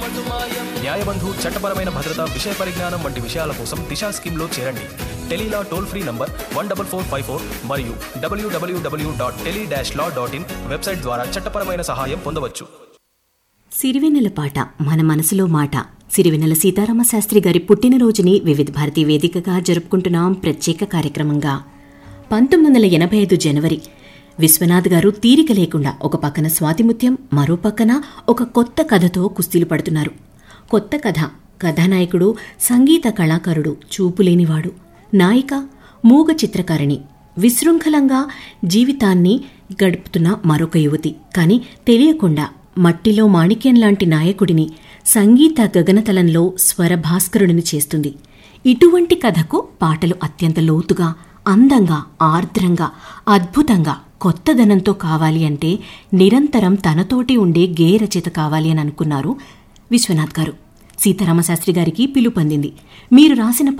న్యాయబంధు చట్టపరమైన భద్రత విషయ పరిజ్ఞానం వంటి విషయాల కోసం దిశా స్కీమ్లో చేరండి tele law toll free number one double four five four మరియు డబ్ల్యూడబ్ల్యూడబ్ల్యూ dot tele dash law dot in website ద్వారా చట్టపరమైన సహాయం పొందవచ్చు సిరివెన్నెల పాట మన మనసులో మాట సిరివెన్నెల సీతారామ శాస్త్రి గారి పుట్టినరోజుని వివిధ భారతి వేదికగా జరుపుకుంటున్నాం ప్రత్యేక కార్యక్రమంగా పంతొమ్మిది వందల ఎనభై ఐదు జనవరి విశ్వనాథ్ గారు తీరిక లేకుండా ఒక పక్కన స్వాతిముత్యం మరో పక్కన ఒక కొత్త కథతో కుస్తీలు పడుతున్నారు కొత్త కథ కథానాయకుడు సంగీత కళాకారుడు చూపులేనివాడు నాయిక మూగ చిత్రకారిణి విశృంఖలంగా జీవితాన్ని గడుపుతున్న మరొక యువతి కానీ తెలియకుండా మట్టిలో మాణిక్యం లాంటి నాయకుడిని సంగీత గగనతలంలో స్వరభాస్కరుడిని చేస్తుంది ఇటువంటి కథకు పాటలు అత్యంత లోతుగా అందంగా ఆర్ద్రంగా అద్భుతంగా కొత్తదనంతో కావాలి అంటే నిరంతరం తనతోటి ఉండే గేయ రచయిత కావాలి అని అనుకున్నారు విశ్వనాథ్ గారు సీతారామశాస్త్రి గారికి పిలుపొందింది మీరు రాసిన